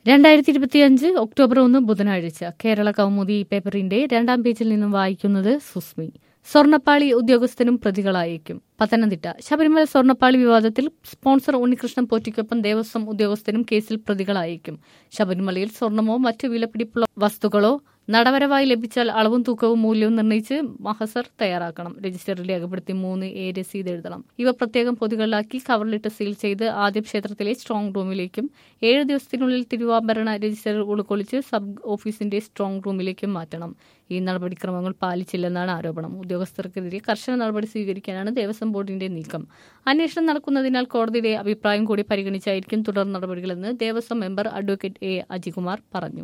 രണ്ടായിരത്തി ഇരുപത്തിയഞ്ച് ഒക്ടോബർ ഒന്ന് ബുധനാഴ്ച കേരള കൗമുദി പേപ്പറിന്റെ രണ്ടാം പേജിൽ നിന്നും വായിക്കുന്നത് സുസ്മി സ്വർണ്ണപ്പാളി ഉദ്യോഗസ്ഥനും പ്രതികളായേക്കും പത്തനംതിട്ട ശബരിമല സ്വർണ്ണപ്പാളി വിവാദത്തിൽ സ്പോൺസർ ഉണ്ണികൃഷ്ണൻ പോറ്റിക്കൊപ്പം ദേവസ്വം ഉദ്യോഗസ്ഥനും കേസിൽ പ്രതികളായേക്കും ശബരിമലയിൽ സ്വർണമോ മറ്റു വിലപിടിപ്പുള്ള വസ്തുക്കളോ നടവരവായി ലഭിച്ചാൽ അളവും തൂക്കവും മൂല്യവും നിർണ്ണയിച്ച് മഹസർ തയ്യാറാക്കണം രജിസ്റ്ററിൽ രേഖപ്പെടുത്തി മൂന്ന് എ രസീത് എഴുതണം ഇവ പ്രത്യേകം പൊതികളിലാക്കി കവറിലിട്ട് സീൽ ചെയ്ത് ആദ്യം ക്ഷേത്രത്തിലെ സ്ട്രോങ് റൂമിലേക്കും ഏഴ് ദിവസത്തിനുള്ളിൽ തിരുവാഭരണ രജിസ്റ്റർ ഉൾക്കൊള്ളിച്ച് സബ് ഓഫീസിന്റെ സ്ട്രോങ് റൂമിലേക്കും മാറ്റണം ഈ നടപടിക്രമങ്ങൾ പാലിച്ചില്ലെന്നാണ് ആരോപണം ഉദ്യോഗസ്ഥർക്കെതിരെ കർശന നടപടി സ്വീകരിക്കാനാണ് ദേവസ്വം ബോർഡിന്റെ നീക്കം അന്വേഷണം നടക്കുന്നതിനാൽ കോടതിയുടെ അഭിപ്രായം കൂടി പരിഗണിച്ചായിരിക്കും തുടർ നടപടികളെന്ന് Devaswom member advocate A Ajikumar പറഞ്ഞു